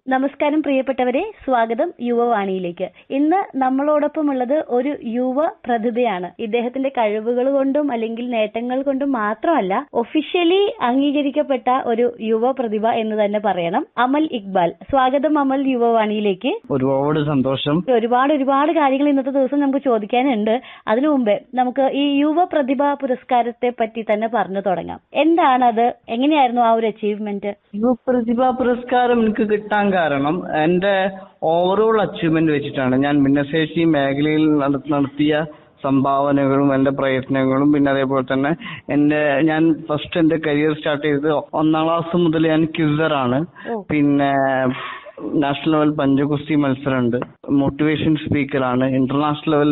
നമസ്കാരം പ്രിയപ്പെട്ടവരെ സ്വാഗതം യുവവാണിയിലേക്ക് ഇന്ന് നമ്മളോടൊപ്പം ഉള്ളത് ഒരു യുവ പ്രതിഭയാണ് ഇദ്ദേഹത്തിന്റെ കഴിവുകൾ കൊണ്ടും അല്ലെങ്കിൽ നേട്ടങ്ങൾ കൊണ്ടും മാത്രമല്ല ഒഫീഷ്യലി അംഗീകരിക്കപ്പെട്ട ഒരു യുവ പ്രതിഭ എന്ന് തന്നെ പറയണം അമൽ ഇക്ബാൽ സ്വാഗതം അമൽ യുവവാണിയിലേക്ക് ഒരുപാട് സന്തോഷം ഒരുപാട് ഒരുപാട് കാര്യങ്ങൾ ഇന്നത്തെ ദിവസം നമുക്ക് ചോദിക്കാനുണ്ട് അതിനു മുമ്പേ നമുക്ക് ഈ യുവ പ്രതിഭ പുരസ്കാരത്തെ പറ്റി തന്നെ പറഞ്ഞു തുടങ്ങാം എന്താണ് അത് എങ്ങനെയായിരുന്നു ആ ഒരു അച്ചീവ്മെന്റ് യുവപ്രതിഭ പുരസ്കാരം എനിക്ക് കിട്ടാൻ കാരണം എന്റെ ഓവറോൾ അച്ചീവ്മെന്റ് വെച്ചിട്ടാണ് ഞാൻ ഭിന്നശേഷി മേഖലയിൽ നട- നടത്തിയ സംഭാവനകളും എന്റെ പ്രയത്നങ്ങളും പിന്നെ അതേപോലെ തന്നെ എന്റെ ഞാൻ ഫസ്റ്റ് എന്റെ കരിയർ സ്റ്റാർട്ട് ചെയ്തത് ഒന്നാം ക്ലാസ് മുതൽ ഞാൻ ക്യൂസറാണ് ഓ. പിന്നെ നാഷണൽ ലെവൽ പഞ്ചഗുസ്തി മത്സരമുണ്ട് മോട്ടിവേഷൻ സ്പീക്കറാണ് ഇന്റർനാഷണൽ ലെവൽ